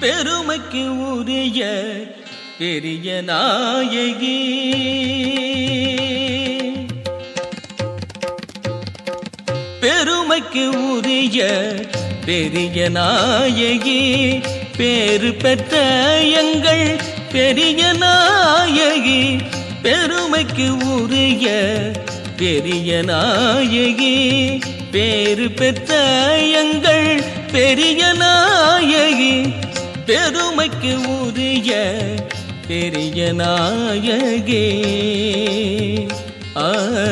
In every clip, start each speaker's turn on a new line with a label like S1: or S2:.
S1: பெருமைக்கு உரிய பெரிய நாயகி பெருமைக்கு உரிய பெரிய நாயகி பேரு பெற்ற எங்கள் பெரிய நாயகி பெருமைக்கு உரிய பெரிய நாயகி பேரு பெற்ற எங்கள் பெரிய நாயகி பெருமைக்கு உரிய பெரிய நாயகி ஆ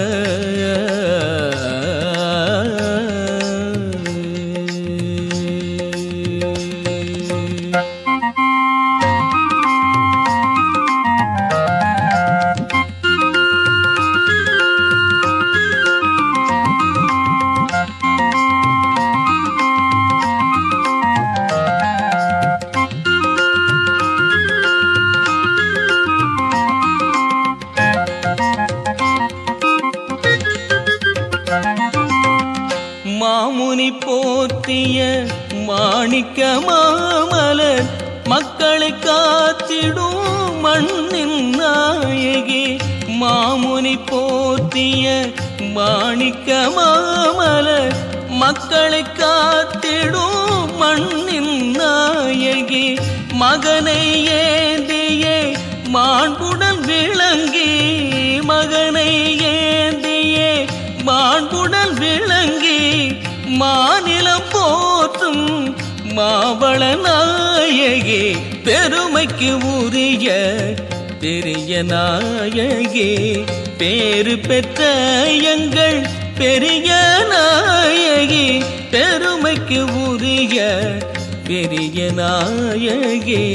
S1: மாமுனி போற்றிய மாணிக்க மாமலர் மக்களை காத்திடும் மண்ணின் நாயகி மாமுனி போற்றிய மாணிக்க மாமலர் மக்களை காத்திடும் மண்ணின் நாயகி மகனை ஏந்தியே மாண்புடன் விளங்கி மகனை ஏந்தியே மாண்புடன் விளங்கி மாநிலம் போற்றும் மாவள நாயகி பெருமைக்கு உரிய பெரிய நாயகி பேரு பெற்ற எங்கள் பெரிய நாயகி பெருமைக்கு உரிய பெரிய நாயகி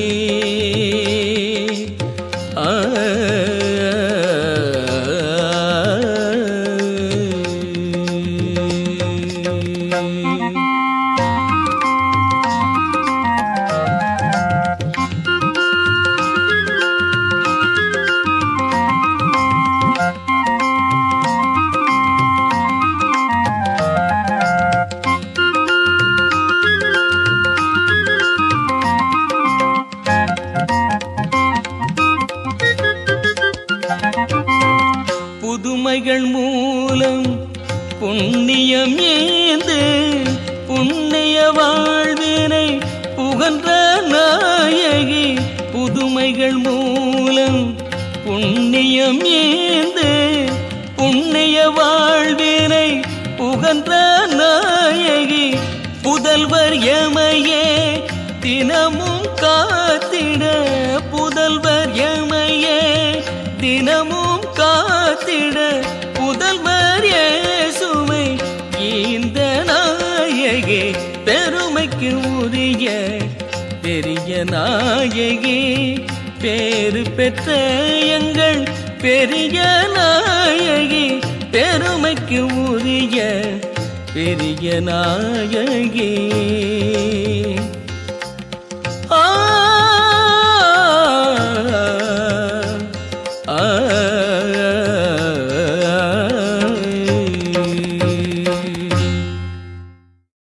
S1: ஆ புதுமைகள் மூலம் புண்ணியம் ஏந்து புண்ணிய வாழ்வினை புகன்ற நாயகி புதுமைகள் மூலம் புண்ணியம் ஏந்து புண்ணிய வாழ்வினை புகன்ற நாயகி புதல்வர் எமையே தினமும் காத்திட புதல்வர் எமையே தினமும் காத்திட புதல்வர் இயேசுவை இந்த நாயகி பெருமைக்கு உரிய பெரிய நாயகி பேரு பெற்ற எங்கள் பெரிய நாயகி பெருமைக்கு உரிய பெரிய நாயகி